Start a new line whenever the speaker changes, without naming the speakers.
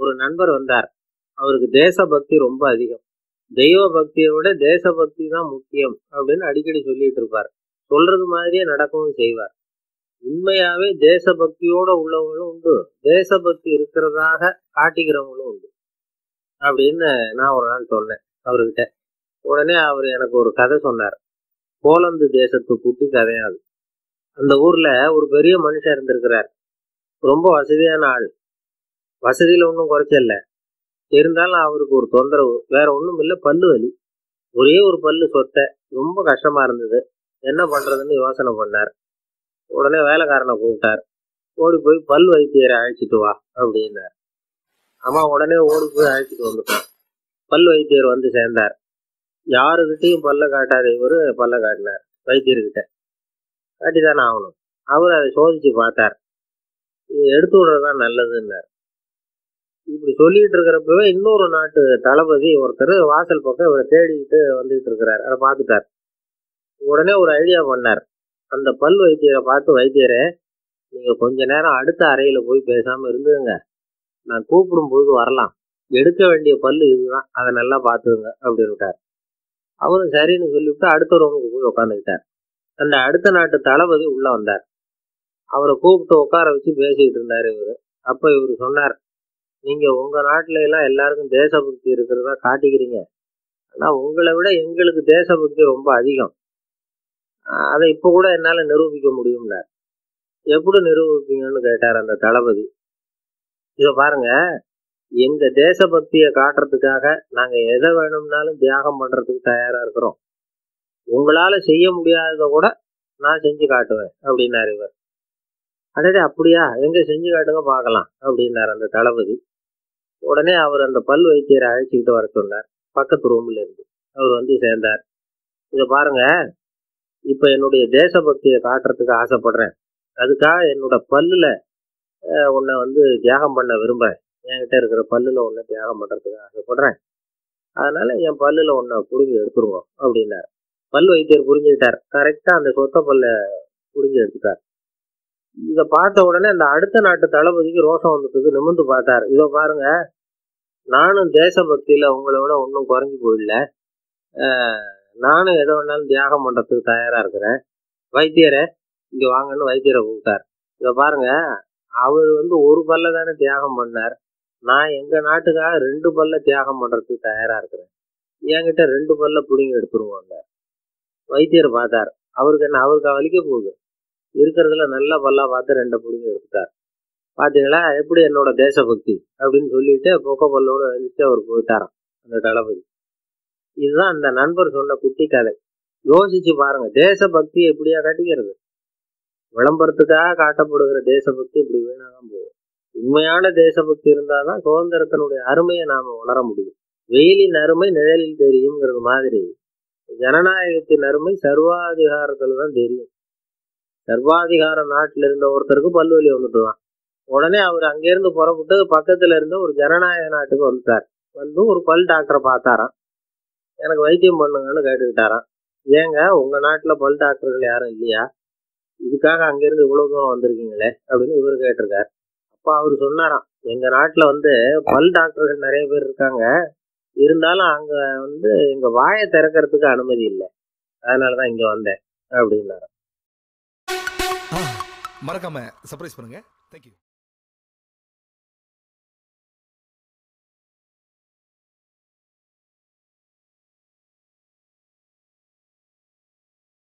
ஒரு நண்பர் வந்தார் அவருக்கு தேசபக்தி ரொம்ப அதிகம் தெய்வ பக்தியை விட தேசபக்தி தான் முக்கியம் அப்படின்னு அடிக்கடி சொல்லிட்டு இருப்பார் சொல்றது மாதிரியே நடக்கவும் செய்வார் உண்மையாவே தேசபக்தியோட உள்ளவங்களும் உண்டு தேசபக்தி இருக்கிறதாக காட்டிக்கிறவங்களும் உண்டு அப்படின்னு நான் ஒரு நாள் சொன்னேன் அவர்கிட்ட உடனே அவர் எனக்கு ஒரு கதை சொன்னார் போலந்து தேசத்து குட்டி கதையாது அந்த ஊர்ல ஒரு பெரிய மனுஷன் இருந்திருக்கிறார் ரொம்ப வசதியான ஆள் வசதியில ஒன்றும் குறைச்சல இருந்தாலும் அவருக்கு ஒரு தொந்தரவு வேற ஒன்றும் இல்லை பல்லு வலி ஒரே ஒரு பல்லு சொத்தை ரொம்ப கஷ்டமா இருந்தது என்ன பண்றதுன்னு யோசனை பண்ணார் உடனே வேலைக்காரனை கூப்பிட்டார் ஓடி போய் பல் வைத்தியரை அழைச்சிட்டு வா அப்படின்னார் அம்மா உடனே ஓடி போய் அழைச்சிட்டு வந்துட்டான் பல் வைத்தியர் வந்து சேர்ந்தார் யாருக்கிட்டையும் பல்ல காட்டாத இவரு பல்ல காட்டினார் வைத்தியர்கிட்ட காட்டிதானே ஆகணும் அவர் அதை சோதிச்சு பார்த்தார் இது எடுத்து விடுறதுதான் நல்லதுன்னார் இப்படி சொல்லிட்டு இருக்கிறப்பவே இன்னொரு நாட்டு தளபதி ஒருத்தர் வாசல் பக்கம் இவரை தேடிக்கிட்டு வந்துகிட்டு இருக்கிறார் அதை பார்த்துட்டார் உடனே ஒரு ஐடியா பண்ணார் அந்த பல் வைத்தியரை பார்த்து வைத்தியரே நீங்க கொஞ்ச நேரம் அடுத்த அறையில போய் பேசாம இருந்துங்க நான் கூப்பிடும் போது வரலாம் எடுக்க வேண்டிய பல்லு இதுதான் அதை நல்லா பார்த்துங்க அப்படின்ட்டார் அவரும் சரின்னு சொல்லிவிட்டு அடுத்த ரூமுக்கு போய் உட்காந்துக்கிட்டார் அந்த அடுத்த நாட்டு தளபதி உள்ள வந்தார் அவரை கூப்பிட்டு உட்கார வச்சு பேசிக்கிட்டு இருந்தாரு இவரு அப்ப இவரு சொன்னார் நீங்க உங்க நாட்டுல எல்லாம் எல்லாருக்கும் தேசபக்தி இருக்கிறதா காட்டிக்கிறீங்க ஆனா உங்களை விட எங்களுக்கு தேசபக்தி ரொம்ப அதிகம் ஆஹ் அதை இப்ப கூட என்னால நிரூபிக்க முடியும்ல எப்படி நிரூபிப்பீங்கன்னு கேட்டார் அந்த தளபதி இத பாருங்க எங்க தேசபக்தியை காட்டுறதுக்காக நாங்க எதை வேணும்னாலும் தியாகம் பண்றதுக்கு தயாரா இருக்கிறோம் உங்களால செய்ய முடியாததை கூட நான் செஞ்சு காட்டுவேன் அப்படின்னாரு இவர் அடடே அப்படியா எங்க செஞ்சு காட்டுங்க பார்க்கலாம் அப்படின்னாரு அந்த தளபதி உடனே அவர் அந்த பல் வைத்தியரை அழைச்சிக்கிட்டு வர சொன்னார் பக்கத்து ரூம்ல இருந்து அவர் வந்து சேர்ந்தார் இத பாருங்க இப்ப என்னுடைய தேசபக்தியை காட்டுறதுக்கு ஆசைப்படுறேன் அதுக்காக என்னோட பல்லுல அஹ், உன்னை வந்து தியாகம் பண்ண விரும்புறேன் என்கிட்ட இருக்கிற பல்லுல ஒன்றை தியாகம் பண்றதுக்கு ஆசைப்படுறேன் அதனால என் பல்லுல ஒன்றை புடுங்கி எடுத்துருவோம் அப்படின்னார் பல் வைத்தியர் புரிஞ்சுக்கிட்டார் கரெக்டா அந்த சொத்த பல்ல புடுங்கி எடுத்துட்டார் இத பார்த்த உடனே அந்த அடுத்த நாட்டு தளபதிக்கு ரோஷம் வந்துட்டது நிமிர்ந்து பார்த்தார் இதோ பாருங்க நானும் தேசபக்தியில உங்களை விட ஒன்றும் குறைஞ்சு போயிடல அஹ், நானும் எதை வேணாலும் தியாகம் பண்றதுக்கு தயாரா இருக்கிறேன் வைத்தியரை இங்க வாங்கன்னு வைத்தியரை கூப்பிட்டார் இத பாருங்க அவர் வந்து ஒரு பல்ல தானே தியாகம் பண்ணார் நான் எங்க நாட்டுக்காக ரெண்டு பல்ல தியாகம் பண்றதுக்கு தயாரா இருக்கிறேன் என்கிட்ட ரெண்டு பல்ல பிடிங்கி எடுத்துருவாங்க வைத்தியர் பார்த்தார் அவருக்கு என்ன அவருக்கு வலிக்க போகுது இருக்கிறதுல நல்ல பல்லா பார்த்து ரெண்டை பிடிங்கி எடுத்துட்டார் பாத்தீங்களா எப்படி என்னோட தேசபக்தி அப்படின்னு சொல்லிட்டு பொக்க பல்லோட எழுந்துட்டு அவர் போயிட்டாராம் அந்த தளபதி இதுதான் அந்த நண்பர் சொன்ன குட்டி கதை யோசிச்சு பாருங்க தேசபக்தி எப்படியா காட்டிக்கிறது விளம்பரத்துக்காக காட்டப்படுகிற தேசபக்தி இப்படி வீணாதான் போகும் உண்மையான தேசபக்தி இருந்தாதான் சுதந்திரத்தினுடைய அருமையை நாம உணர முடியும் வெயிலின் அருமை நிழலில் தெரியுங்கிறது மாதிரி ஜனநாயகத்தின் அருமை சர்வாதிகாரத்துல தான் தெரியும் சர்வாதிகார நாட்டில் இருந்த ஒருத்தருக்கு பல்வலி வந்துட்டுதான் உடனே அவர் அங்கிருந்து புறப்பட்டு பக்கத்துல இருந்த ஒரு ஜனநாயக நாட்டுக்கு வந்துட்டார் வந்து ஒரு பல் டாக்டரை பார்த்தாராம் எனக்கு வைத்தியம் பண்ணுங்கன்னு கேட்டுக்கிட்டாராம் ஏங்க உங்க நாட்டுல பல் டாக்டர்கள் யாரும் இல்லையா இதுக்காக அங்கிருந்து இவ்வளவு தூரம் வந்திருக்கீங்களே அப்படின்னு இவர் கேட்டிருக்கார் அப்ப அவர் சொன்னாராம் எங்க நாட்டுல வந்து பல் டாக்டர்கள் நிறைய பேர் இருக்காங்க இருந்தாலும் அங்க வந்து எங்க வாயை திறக்கிறதுக்கு அனுமதி இல்லை அதனாலதான் இங்க வந்தேன் அப்படின்னாராம்
மறக்காம சர்ப்ரைஸ் பண்ணுங்க தேங்க்யூ